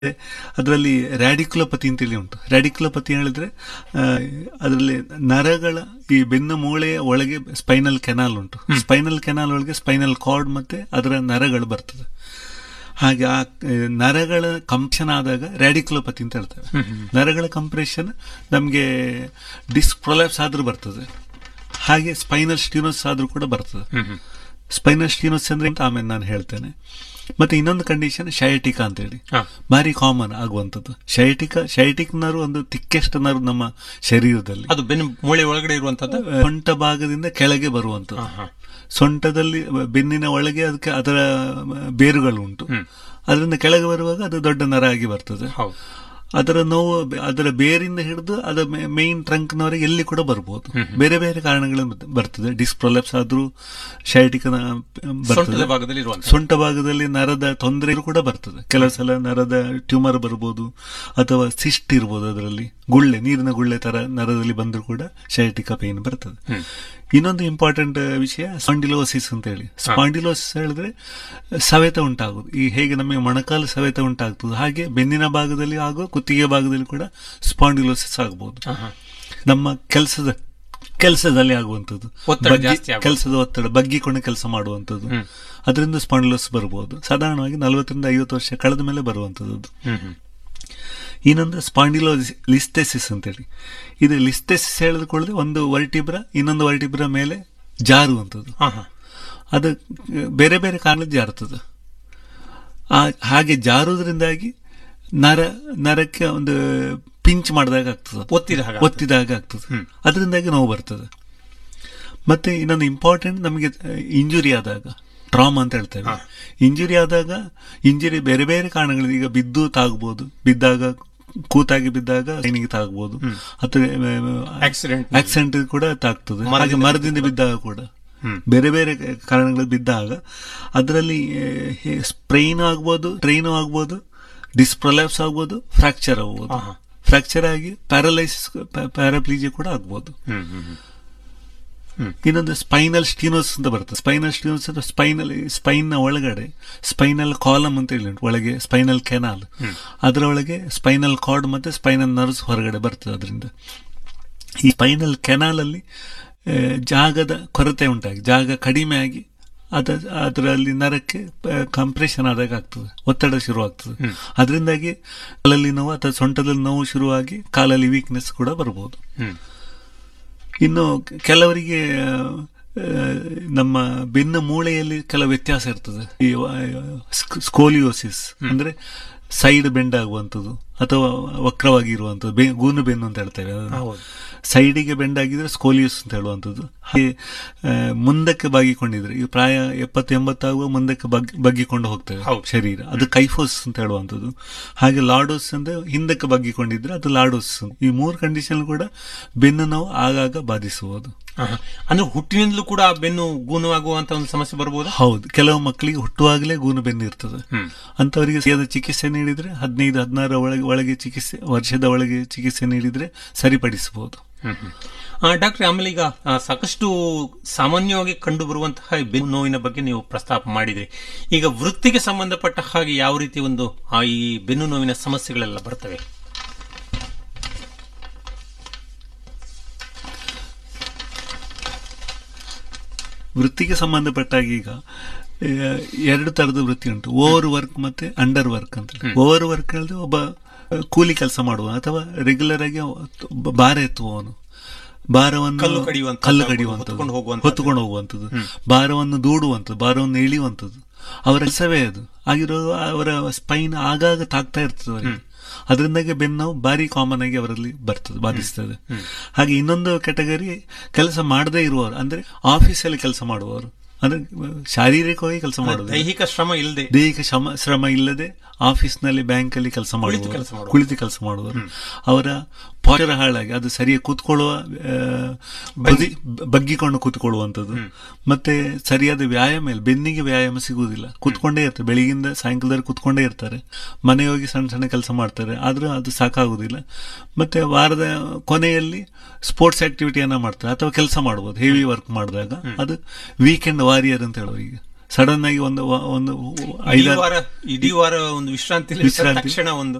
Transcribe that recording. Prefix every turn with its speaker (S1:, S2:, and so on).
S1: ಅದರಲ್ಲಿ ರ್ಯಾಡಿಕ್ಯುಲೋಪತಿ ಅಂತೇಳಿ ಉಂಟು ರ್ಯಾಡಿಕ್ಯುಲೋಪತಿ ಹೇಳಿದ್ರೆ ಅದರಲ್ಲಿ ನರಗಳ ಈ ಬೆನ್ನು ಮೂಳೆಯ ಒಳಗೆ ಸ್ಪೈನಲ್ ಕೆನಾಲ್ ಉಂಟು ಸ್ಪೈನಲ್ ಕೆನಾಲ್ ಒಳಗೆ ಸ್ಪೈನಲ್ ಕಾರ್ಡ್ ಮತ್ತೆ ಅದರ ನರಗಳು ಬರ್ತದೆ ಹಾಗೆ ಆ ಆ, ನರಗಳ ಕಂಪ್ಷನ್ ಆದಾಗ ರ್ಯಾಡಿಕ್ಯುಲೋಪತಿ ಅಂತ ಹೇಳ್ತೇವೆ ನರಗಳ ಕಂಪ್ರೆಷನ್ ನಮಗೆ ಡಿಸ್ಕ್ ಪ್ರೊಲ್ಯಾಪ್ಸ್ ಆದ್ರೂ ಬರ್ತದೆ ಹಾಗೆ ಸ್ಪೈನಲ್ ಸ್ಟಿನೋಸ್ ಆದ್ರೂ ಕೂಡ ಬರ್ತದೆ ಸ್ಪೈನಲ್ ಸ್ಟಿನೋಸ್ ಅಂದ್ರೆ ಅಂತ ಆಮೇಲೆ ನಾನು ಹೇಳ್ತೇನೆ ಮತ್ತೆ ಇನ್ನೊಂದು ಕಂಡೀಷನ್ ಶಯಟಿಕಾ ಅಂತ ಹೇಳಿ
S2: ಹಾ.
S1: ಭಾರಿ ಕಾಮನ್ ಆಗುವಂಥದ್ದು ಶೈಟಿಕ ಶೈಟಿಕ್ ನರು ಒಂದು ತಿಕ್ಕೆಸ್ಟ್ ನರು ನಮ್ಮ ಶರೀರದಲ್ಲಿ
S2: ಅದು ಬೆನ್ನು ಮೂಳೆ ಒಳಗಡೆ ಇರುವಂತದ್ದು
S1: ಸೊಂಟ ಭಾಗದಿಂದ ಕೆಳಗೆ ಬರುವಂಥದ್ದು ಸೊಂಟದಲ್ಲಿ ಬೆನ್ನಿನ ಒಳಗೆ ಅದಕ್ಕೆ ಅದರ ಬೇರುಗಳು ಉಂಟು ಅದರಿಂದ ಕೆಳಗೆ ಬರುವಾಗ ಅದು ದೊಡ್ಡ ನರ ಆಗಿ ಬರ್ತದೆ
S2: ಹೌದು
S1: ಅದರ ನೋವು ಅದರ ಬೇರಿಂದ ಹಿಡಿದು ಅದರ ಮೇನ್ ಟ್ರಂಕ್ನವರೆಗೆ ಎಲ್ಲಿ ಕೂಡ ಬರ್ಬೋದು ಬೇರೆ ಬೇರೆ ಕಾರಣಗಳಿಂದ ಬರ್ತದೆ ಡಿಸ್ಪ್ರೊಲೆಪ್ಸ್ ಆದ್ರೂ ಶೈಟಿಕನ
S2: ಸೊಂಟದ
S1: ಬರ್ತದೆ
S2: ಭಾಗದಲ್ಲಿ ಇರುವಂತ
S1: ಸೊಂಟ ಭಾಗದಲ್ಲಿ ನರದ ತೊಂದರೆ ಕೂಡ ಬರ್ತದೆ ಕೆಲವು ಸಲ ನರದ ಟ್ಯೂಮರ್ ಬರ್ಬೋದು ಅಥವಾ ಸಿಸ್ಟ್ ಇರ್ಬೋದು ಅದರಲ್ಲಿ ಗುಳ್ಳೆ ನೀರಿನ ಗುಳ್ಳೆ ತರ ನರದಲ್ಲಿ ಬಂದರೂ ಕೂಡ ಶೈಟಿಕ ಪೇನ್ ಬರ್ತದೆ ಇನ್ನೊಂದು ಇಂಪಾರ್ಟೆಂಟ್ ವಿಷಯ ಸ್ಪಾಂಡಿಲೋಸಿಸ್ ಅಂತ ಹೇಳಿ ಸ್ಪಾಂಡಿಲೋಸಿಸ್ ಹೇಳಿದ್ರೆ ಸವೆತ ಉಂಟಾಗುದು ಈ ಹೇಗೆ ನಮಗೆ ಮೊಣಕಾಲು ಸವೆತ ಉಂಟಾಗ್ತದೆ ಹಾಗೆ ಬೆನ್ನಿನ ಭಾಗದಲ್ಲಿ ಹಾಗೂ ಕುತ್ತಿಗೆ ಭಾಗದಲ್ಲಿ ಕೂಡ ಸ್ಪಾಂಡಿಲೋಸಿಸ್ ಆಗಬಹುದು ನಮ್ಮ ಕೆಲಸದ ಕೆಲಸದಲ್ಲಿ ಆಗುವಂಥದ್ದು
S2: ಒತ್ತಡ
S1: ಬಗ್ಗಿ-
S2: ಜಾಸ್ತಿ ಆಗುವುದು.
S1: ಕೆಲಸದ ಒತ್ತಡ ಬಗ್ಗಿಕೊಂಡು ಕೆಲಸ ಮಾಡುವಂಥದ್ದು ಅದರಿಂದ ಸ್ಪಾಂಡಿಲೋಸ್ ಬರಬಹುದು ಸಾಧಾರಣವಾಗಿ ನಲವತ್ತರಿಂದ ಐವತ್ತು ವರ್ಷ ಕಳೆದ ಮೇಲೆ ಬರುವಂಥದ್ದು ಅದು. ಇನ್ನೊಂದು ಸ್ಪಾಂಡಿಲೋ ಲಿಸ್ಟೆಸಿಸ್ ಅಂತೇಳಿ ಇದು ಲಿಸ್ಟೆಸಿಸ್ ಹೇಳಿದ್ಕೊಳ್ಳದೆ ಒಂದು ವರ್ಟಿಬ್ರ ಇನ್ನೊಂದು ವರ್ಟಿಬ್ರ ಮೇಲೆ ಜಾರುವಂಥದ್ದು ಅದು ಬೇರೆ ಬೇರೆ ಕಾರಣದಲ್ಲಿ ಜಾರುತ್ತದೆ ಆ- ಹಾಗೆ ಜಾರುವುದರಿಂದಾಗಿ ನರ ನರಕ್ಕೆ ಒಂದು ಪಿಂಚ್ ಮಾಡಿದಾಗ ಆಗ್ತದೆ ಅದು.
S2: ಒತ್ತಿದ ಹಾಗೆ
S1: ಒತ್ತಿದಾಗ ಆಗ್ತದೆ ಅದರಿಂದಾಗಿ ನೋವು ಬರ್ತದೆ ಮತ್ತೆ ಇನ್ನೊಂದು ಇಂಪಾರ್ಟೆಂಟ್ ನಮಗೆ ಇಂಜುರಿ ಆದಾಗ ಟ್ರಾಮಾ ಅಂತ ಹೇಳ್ತೇವೆ ಇಂಜುರಿ ಆದಾಗ ಇಂಜುರಿ ಬೇರೆ ಬೇರೆ ಕಾರಣಗಳು ಈಗ ಬಿದ್ದು ತಾಗ್ಬೋದು ಬಿದ್ದಾಗ ಕೂತಾಗಿ ಬಿದ್ದಾಗ ಕೈನಿಗೆ ತಾಗ್ಬೋದು ಅಥವಾ
S2: Accident.
S1: ಆಕ್ಸಿಡೆಂಟ್ ಕೂಡ ತಾಗ್ತದೆ ಹಾಗೆ
S2: ಮರದಿಂದ
S1: ಮರದಿಂದ ಬಿದ್ದಾಗ ಕೂಡ ಬೇರೆ ಬೇರೆ ಕಾರಣಗಳು ಬಿದ್ದಾಗ ಅದರಲ್ಲಿ ಸ್ಪ್ರೈನ್ ಆಗ್ಬೋದು ಟ್ರೈನು ಆಗ್ಬೋದು ಡಿಸ್ಪ್ರೊಲ್ಯಾಪ್ಸ್ ಆಗ್ಬೋದು ಫ್ರಾಕ್ಚರ್ ಆಗ್ಬೋದು ಫ್ರಾಕ್ಚರ್ ಆಗಿ ಪ್ಯಾರಲೈಸಿಸ್ ಪ್ಯಾರಾಪ್ಲೀಜಿಯಾ ಕೂಡ ಆಗ್ಬೋದು ಇನ್ನೊಂದು ಸ್ಪೈನಲ್ ಸ್ಟೀನೋಸ್ ಅಂತ ಬರುತ್ತೆ ಸ್ಪೈನಲ್ ಸ್ಟೀನೋಸ್ ಅಂದ್ರೆ ಸ್ಪೈನಲ್ ಸ್ಪೈನ್ ನ ಒಳಗಡೆ ಸ್ಪೈನಲ್ ಕಾಲಮ್ ಅಂತ ಹೇಳಿ ಉಂಟು ಒಳಗೆ ಸ್ಪೈನಲ್ ಕೆನಾಲ್ ಅದರ ಒಳಗೆ ಸ್ಪೈನಲ್ ಕಾರ್ಡ್ ಮತ್ತೆ ಸ್ಪೈನಲ್ ನರ್ವ್ಸ್ ಹೊರಗಡೆ ಬರ್ತದೆ ಅದರಿಂದ ಈ ಸ್ಪೈನಲ್ ಕೆನಾಲ್ ಅಲ್ಲಿ ಆ, ಜಾಗದ ಕೊರತೆ ಉಂಟಾಗಿ ಜಾಗ ಕಡಿಮೆ ಆಗಿ ಅದ ಅದರಲ್ಲಿ ನರಕ್ಕೆ ಕಂಪ್ರೆಷನ್ ಆದಾಗ ಆಗ್ತದೆ ಒತ್ತಡ ಶುರುವಾಗ್ತದೆ ಅದರಿಂದಾಗಿ ಕಾಲಲ್ಲಿ ನೋವು ಅಥವಾ ಸೊಂಟದಲ್ಲಿ ನೋವು ಶುರುವಾಗಿ ಕಾಲಲ್ಲಿ ವೀಕ್ನೆಸ್ ಕೂಡ ಬರ್ಬೋದು ಇನ್ನು ಕೆಲವರಿಗೆ ಆ, ನಮ್ಮ ಬೆನ್ನ ಮೂಳೆಯಲ್ಲಿ ಕೆಲವು ವ್ಯತ್ಯಾಸ ಇರ್ತದೆ ಈ ಸ್ಕೋಲಿಯೋಸಿಸ್ ಅಂದ್ರೆ ಸೈಡ್ ಬೆಂಡ್ ಆಗುವಂಥದ್ದು ಅಥವಾ ವಕ್ರವಾಗಿ ಇರುವಂಥದ್ದು ಬೆ- ಗೂನು ಬೆನ್ನು ಅಂತ ಹೇಳ್ತೇವೆ ಅದನ್ನು.
S2: ಹೌದು.
S1: ಸೈಡಿಗೆ ಬೆಂಡ್ ಆಗಿದ್ರೆ ಸ್ಕೋಲಿಯೋಸ್ ಅಂತ ಹೇಳುವಂಥದ್ದು ಹಾಗೆ ಆ, ಮುಂದಕ್ಕೆ ಬಾಗಿಕೊಂಡಿದ್ರೆ ಈ ಪ್ರಾಯ ಎಪ್ಪತ್ತು ಎಂಬತ್ತಾಗುವ ಮುಂದಕ್ಕೆ ಬಗ್- ಬಗ್ಗಿಕೊಂಡು ಹೋಗ್ತೇವೆ
S2: ಹೌದು.
S1: ಶರೀರ ಅದು ಕೈಫೋಸ್ ಅಂತ ಹೇಳುವಂಥದ್ದು ಹಾಗೆ ಲಾಡೋಸ್ ಅಂದ್ರೆ ಹಿಂದಕ್ಕೆ ಬಗ್ಗಿಕೊಂಡಿದ್ರೆ ಅದು ಲಾಡೋಸ್ ಈ ಮೂರು ಕಂಡೀಷನ್ ಕೂಡ ಬೆನ್ನು ನೋವು ಆಗಾಗ ಬಾಧಿಸಬಹುದು
S2: ಆಹಾ. ಅಂದ್ರೆ ಹುಟ್ಟಿನಿಂದಲೂ ಕೂಡ ಆ ಬೆನ್ನು ಗೂನುವಾಗುವಂತ ಒಂದು ಸಮಸ್ಯೆ ಬರಬಹುದಾ
S1: ಹೌದು ಕೆಲವು ಮಕ್ಕಳಿಗೆ ಹುಟ್ಟುವಾಗಲೇ ಗೂನು ಬೆನ್ನು ಇರ್ತದೆ ಅಂತವರಿಗೆ ಸರಿಯಾದ ಚಿಕಿತ್ಸೆ ನೀಡಿದ್ರೆ ಹದಿನೈದು ಹದಿನಾರ ಒಳಗೆ ಒಳಗೆ ಚಿಕಿತ್ಸೆ ವರ್ಷದ ಒಳಗೆ ಚಿಕಿತ್ಸೆ ನೀಡಿದ್ರೆ ಸರಿಪಡಿಸಬಹುದು
S2: ಡಾಕ್ಟರ್ ಆಮೇಲೆ ಈಗ ಆ, ಸಾಕಷ್ಟು ಸಾಮಾನ್ಯವಾಗಿ ಕಂಡು ಬರುವಂತಹ ಈ ಬೆನ್ನು ನೋವಿನ ಬಗ್ಗೆ ನೀವು ಪ್ರಸ್ತಾಪ ಮಾಡಿದ್ರಿ ಈಗ ವೃತ್ತಿಗೆ ಸಂಬಂಧಪಟ್ಟ ಹಾಗೆ ಯಾವ ರೀತಿ ಒಂದು ಆ ಈ ಬೆನ್ನು ನೋವಿನ ಸಮಸ್ಯೆಗಳೆಲ್ಲ ಬರ್ತವೆ
S1: ವೃತ್ತಿಗೆ ಸಂಬಂಧಪಟ್ಟಾಗ ಈಗ ಆ, ಎರಡು ತರದ ವೃತ್ತಿ ಉಂಟು ಓವರ್ ವರ್ಕ್ ಮತ್ತೆ ಅಂಡರ್ ವರ್ಕ್ ಅಂತ ಓವರ್ ವರ್ಕ್ ಹೇಳಿದ್ರೆ ಒಬ್ಬ ಆ, ಕೂಲಿ ಕೆಲಸ ಮಾಡುವ ಅಥವಾ ರೆಗ್ಯುಲರ್ ಆಗಿ ಒಬ್ಬ ಭಾರ ಎತ್ತುವವನು ಭಾರವನ್ನು
S2: ಕಲ್ಲು ಕಡಿಯುವಂಥದ್ದು,
S1: ಕಲ್ಲು ಕಡಿಯುವಂಥದ್ದು
S2: ಹೊತ್ತುಕೊಂಡು ಹೋಗುವಂಥದ್ದು.
S1: ಹೊತ್ತುಕೊಂಡು ಹೋಗುವಂಥದ್ದು ಭಾರವನ್ನು ದೂಡುವಂಥದ್ದು ಭಾರವನ್ನು ಎಳೆಯುವಂಥದ್ದು ಅವರ ಕೆಲಸವೇ ಅದು ಆಗಿರೋ ಅವರ ಸ್ಪೈನ್ ಆಗಾಗ ತಾಗ್ತಾ ಇರ್ತದೆ ಅವರಿಗೆ ಅದರಿಂದಾಗಿ ಬೆನ್ನು ಭಾರಿ ಕಾಮನ್ ಆಗಿ ಅವರಲ್ಲಿ ಬರ್ತದೆ ಬಾಧಿಸ್ತದೆ ಹಾಗೆ ಇನ್ನೊಂದು ಕೆಟಗರಿ ಕೆಲಸ ಮಾಡದೇ ಇರುವವರು ಅಂದ್ರೆ ಆಫೀಸಲ್ಲಿ ಕೆಲಸ ಮಾಡುವವರು ಅಂದ್ರೆ ಶಾರೀರಿಕವಾಗಿ ಕೆಲಸ ಮಾಡೋದು
S2: ದೈಹಿಕ ಶ್ರಮ ಇಲ್ಲದೆ
S1: ದೈಹಿಕ ಶ್ರಮ ಶ್ರಮ ಇಲ್ಲದೆ ಆಫೀಸ್ನಲ್ಲಿ ಬ್ಯಾಂಕಲ್ಲಿ ಕೆಲಸ ಮಾಡುವ
S2: ಕೆಲಸ ಮಾಡುವವರು.
S1: ಕುಳಿತು ಕೆಲಸ ಮಾಡುವರು ಅವರ ಪಾಚರ ಹಾಳಾಗಿ ಅದು ಸರಿಯಾಗಿ ಕೂತ್ಕೊಳ್ಳುವ ಆ, ಬದಿ- ಬಗ್ಗಿಕೊಂಡು ಕೂತ್ಕೊಳ್ಳುವಂಥದ್ದು ಮತ್ತೆ ಸರಿಯಾದ ವ್ಯಾಯಾಮ ಇಲ್ಲ ಬೆನ್ನಿಗೆ ವ್ಯಾಯಾಮ ಸಿಗುವುದಿಲ್ಲ ಕೂತ್ಕೊಂಡೇ ಇರ್ತಾರೆ ಬೆಳಿಗ್ಗಿಂದ ಸಾಯಂಕಾಲದಲ್ಲಿ ಕೂತ್ಕೊಂಡೇ ಇರ್ತಾರೆ ಮನೆ ಹೋಗಿ ಸಣ್ಣ ಸಣ್ಣ ಕೆಲಸ ಮಾಡ್ತಾರೆ ಆದ್ರೂ ಅದು ಸಾಕಾಗುವುದಿಲ್ಲ ಮತ್ತೆ ವಾರದ ಕೊನೆಯಲ್ಲಿ ಸ್ಪೋರ್ಟ್ಸ್ ಆಕ್ಟಿವಿಟಿಯನ್ನ ಮಾಡ್ತಾರೆ ಅಥವಾ ಕೆಲಸ ಮಾಡಬಹುದು ಹೆವಿ ವರ್ಕ್ ಮಾಡಿದಾಗ ಅದು ವೀಕೆಂಡ್ ವಾರಿಯರ್ ಅಂತ ಹೇಳೋರು ಈಗ ಸಡನ್ ಆಗಿ ಒಂದು ವ- ಒಂದು
S2: ಇಡೀ
S1: ಐದಾರು
S2: ವಾರ ಇಡೀ ವಾರ ಒಂದು ವಿಶ್ರಾಂತಿ
S1: ವಿಶ್ರಾಂತಿ.
S2: ತಕ್ಷಣ ಒಂದು